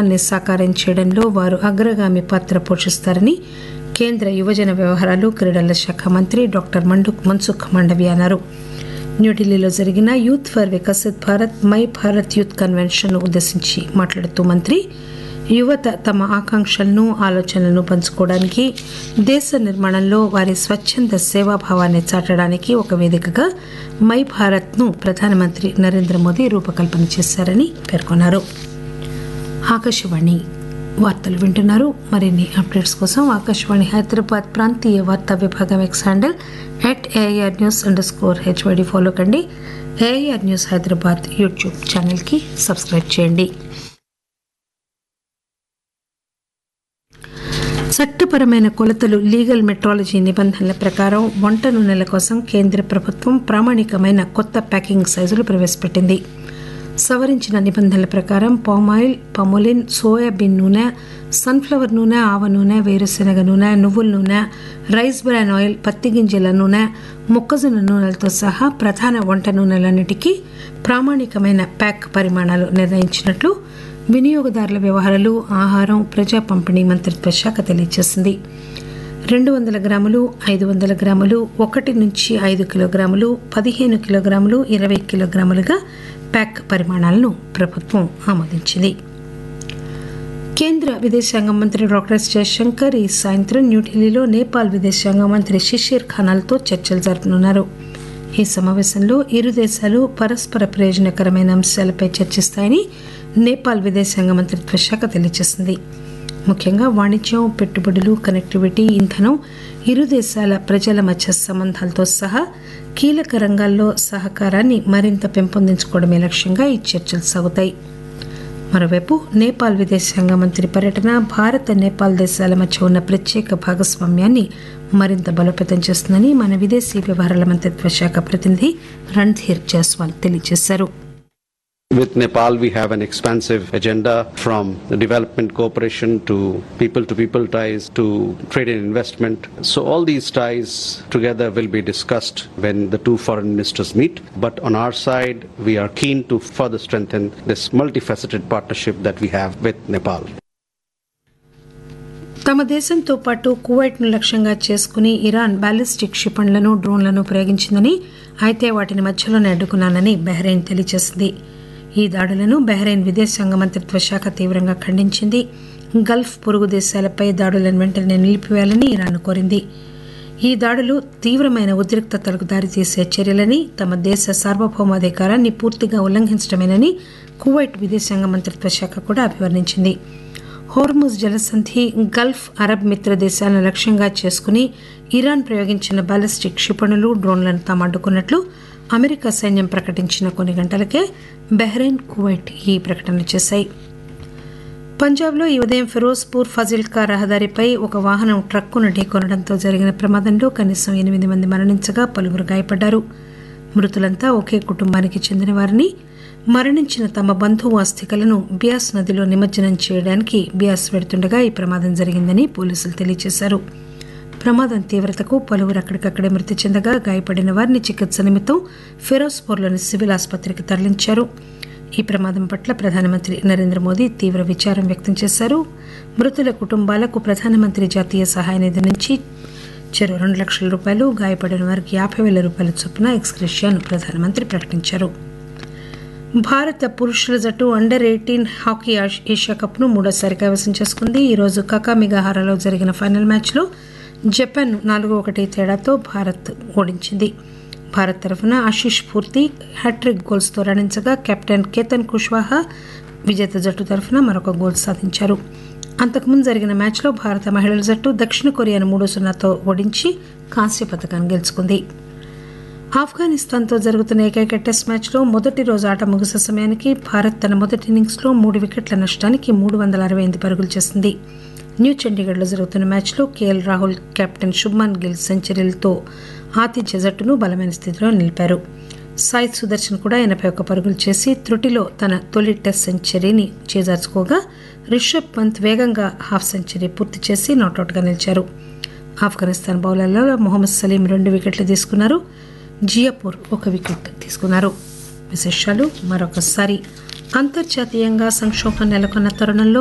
లక్ష్యాన్ని సాకారం చేయడంలో వారు అగ్రగామి పాత్ర పోషిస్తారని కేంద్ర యువజన వ్యవహారాలు క్రీడల శాఖ మంత్రి డాక్టర్ మండుక్ మన్సుఖ్ మండవి అన్నారు న్యూఢిల్లీలో జరిగిన youth for Viksit Bharat my Bharat youth convention ఉద్దేశించి మాట్లాడుతూ మంత్రి యువత తమ ఆకాంక్షలను ఆలోచనలను పంచుకోవడానికి దేశ నిర్మాణంలో వారి స్వచ్ఛంద సేవాభావాన్ని చాటడానికి ఒక వేదికగా మై భారత్ను ప్రధానమంత్రి నరేంద్ర మోదీ రూపకల్పన చేశారని పేర్కొన్నారు ఆకాశవాణి వార్తలు వింటున్నారు మరిన్ని అప్డేట్స్ కోసం ఆకాశవాణి హైదరాబాద్ ప్రాంతీయ వార్తా విభాగం X handle at AIR news underscore HYD follow కండి ఏఐఆర్ న్యూస్ హైదరాబాద్ యూట్యూబ్ ఛానల్కి సబ్స్క్రైబ్ చేయండి చట్టపరమైన కొలతలు లీగల్ మెట్రాలజీ నిబంధనల ప్రకారం వంట నూనెల కోసం కేంద్ర ప్రభుత్వం ప్రామాణికమైన కొత్త ప్యాకింగ్ సైజులు ప్రవేశపెట్టింది సవరించిన నిబంధనల ప్రకారం పామాయిల్ పమోలిన్ సోయాబీన్ నూనె సన్ఫ్లవర్ నూనె ఆవ నూనె వేరుశెనగ నూనె నువ్వుల నూనె రైస్ బ్రాన్ ఆయిల్ పత్తి గింజల నూనె మొక్కజొన్న నూనెలతో సహా ప్రధాన వంట నూనెలన్నిటికీ ప్రామాణికమైన ప్యాక్ పరిమాణాలు నిర్ణయించినట్లు వినియోగదారుల వ్యవహారాలు ఆహారం ప్రజా పంపిణీ మంత్రిత్వ శాఖ తెలియజేసింది రెండు వందల గ్రాములు ఐదు వందల గ్రాములు ఒకటి నుంచి ఐదు కిలోగ్రాములు పదిహేను కిలోగ్రాములు ఇరవై కిలోగ్రాములుగా ప్యాక్ పరిమాణాలను ప్రభుత్వం ఆమోదించింది కేంద్ర విదేశాంగ మంత్రి డాక్టర్ ఎస్ జయశంకర్ ఈ సాయంత్రం న్యూఢిల్లీలో నేపాల్ విదేశాంగ మంత్రి షిషిర్ ఖానాల్తో చర్చలు జరపనున్నారు ఈ సమావేశంలో ఇరు దేశాలు పరస్పర ప్రయోజనకరమైన అంశాలపై చర్చిస్తాయని నేపాల్ విదేశాంగ మంత్రిత్వ శాఖ తెలియజేసింది ముఖ్యంగా వాణిజ్యం పెట్టుబడులు కనెక్టివిటీ ఇంధనం ఇరు దేశాల ప్రజల మధ్య సంబంధాలతో సహా కీలక రంగాల్లో సహకారాన్ని మరింత పెంపొందించుకోవడమే లక్ష్యంగా ఈ చర్చలు సాగుతాయి మరోవైపు నేపాల్ విదేశాంగ మంత్రి పర్యటన భారత్ నేపాల్ దేశాల మధ్య ఉన్న ప్రత్యేక భాగస్వామ్యాన్ని మరింత బలోపేతం చేస్తుందని మన విదేశీ వ్యవహారాల మంత్రిత్వ శాఖ ప్రతినిధి రణ్ధీర్ జైస్వాల్ తెలియజేశారు With Nepal, we have an expansive agenda from development cooperation to people to people ties to trade and investment. So, all these ties together will be discussed when the two foreign ministers meet. But on our side, we are keen to further strengthen this multifaceted partnership that we have with Nepal. తమ దేశంతో పాటు కువైట్ను లక్ష్యంగా చేసుకుని Iran ballistic క్షిపణులను డ్రోన్లను ప్రయోగించిందని అయితే వాటిని మధ్యలోనే అడ్డుకున్నానని Bahrain తెలియజేసింది ఈ దాడులను బహ్రెయిన్ విదేశాంగ మంత్రిత్వ శాఖ తీవ్రంగా ఖండించింది గల్ఫ్ పొరుగు దేశాలపై దాడులను వెంటనే నిలిపివేయాలని ఇరాన్ కోరింది ఈ దాడులు తీవ్రమైన ఉద్రిక్తతలకు దారితీసే చర్యలని తమ దేశ సార్వభౌమాధికారాన్ని పూర్తిగా ఉల్లంఘించడమేనని కువైట్ విదేశాంగ మంత్రిత్వ శాఖ కూడా అభివర్ణించింది హోర్ముజ్ జలసంధి గల్ఫ్ అరబ్ మిత్ర దేశాలను లక్ష్యంగా చేసుకుని ఇరాన్ ప్రయోగించిన బాలిస్టిక్ క్షిపణులు డ్రోన్లను తాము అడ్డుకున్నట్లు అమెరికా సైన్యం ప్రకటించిన కొన్ని గంటలకే బహ్రెయిన్ కువైట్ ఈ ప్రకటన చేశాయి పంజాబ్లో ఈ ఉదయం ఫిరోజ్పూర్ ఫజిల్కా రహదారిపై ఒక వాహనం ట్రక్కును ఢీకొనడంతో జరిగిన ప్రమాదంలో కనీసం ఎనిమిది మంది మరణించగా పలువురు గాయపడ్డారు మృతులంతా ఒకే కుటుంబానికి చెందిన వారిని మరణించిన తమ బంధువు అస్థికలను బియాస్ నదిలో నిమజ్జనం చేయడానికి బియాస్ వెడుతుండగా ఈ ప్రమాదం జరిగిందని పోలీసులు తెలియజేశారు ప్రమాదం తీవ్రతకు పలువురు అక్కడికక్కడే మృతి చెందగా గాయపడిన వారిని చికిత్స నిమిత్తం ఫిరోజ్పూర్లోని సివిల్ ఆసుపత్రికి తరలించారు ఈ ప్రమాదం పట్ల ప్రధానమంత్రి నరేంద్ర మోదీ తీవ్ర విచారం వ్యక్తం చేశారు మృతుల కుటుంబాలకు ప్రధానమంత్రి జాతీయ సహాయ నిధి నుంచి చెరో రెండు లక్షల రూపాయలు గాయపడిన వారికి యాభై వేల రూపాయల చొప్పున ఎక్స్గ్రెషియాను ప్రధానమంత్రి ప్రకటించారు భారత పురుషుల జట్టు అండర్ ఎయిటీన్ హాకీ ఏషియా కప్ను మూడోసారి కైవసం చేసుకుంది ఈరోజు కకామిగాహారాలో జరిగిన ఫైనల్ మ్యాచ్లో జపాన్ నాలుగు ఒకటి తేడాతో భారత్ ఓడించింది భారత్ తరఫున ఆశీష్ పూర్తి హ్యాట్రిక్ గోల్స్తో రాణించగా కెప్టెన్ కేతన్ కుష్వాహా విజేత జట్టు తరఫున మరొక గోల్ సాధించారు అంతకుముందు జరిగిన మ్యాచ్లో భారత మహిళల జట్టు దక్షిణ కొరియాను మూడు సున్నాతో ఓడించి కాంస్య పథకాన్ని గెలుచుకుంది ఆఫ్ఘనిస్తాన్తో జరుగుతున్న ఏకైక టెస్ట్ మ్యాచ్లో మొదటి రోజు ఆట ముగిసే సమయానికి భారత్ తన మొదటి ఇన్నింగ్స్లో మూడు వికెట్ల నష్టానికి మూడు వందల అరవై ఎనిమిది పరుగులు చేసింది న్యూ చండీగఢ్లో జరుగుతున్న మ్యాచ్లో కేఎల్ రాహుల్ కెప్టెన్ శుభ్మన్ గిల్ సెంచరీలతో ఆతిథ్య జట్టును బలమైన స్థితిలో నిలిపారు సాయి సుదర్శన్ కూడా ఎనభై ఒక్క పరుగులు చేసి త్రుటిలో తన తొలి టెస్ట్ సెంచరీని చేజార్చుకోగా రిషబ్ పంత్ వేగంగా హాఫ్ సెంచరీ పూర్తి చేసి నాటౌట్గా నిలిచారు ఆఫ్ఘనిస్తాన్ బౌలర్లలో మొహమ్మద్ సలీం రెండు వికెట్లు తీసుకున్నారు జియాపూర్ ఒక వికెట్ తీసుకున్నారు విశేషాలు మరొకసారి అంతర్జాతీయంగా సంక్షోభం నెలకొన్న తరుణంలో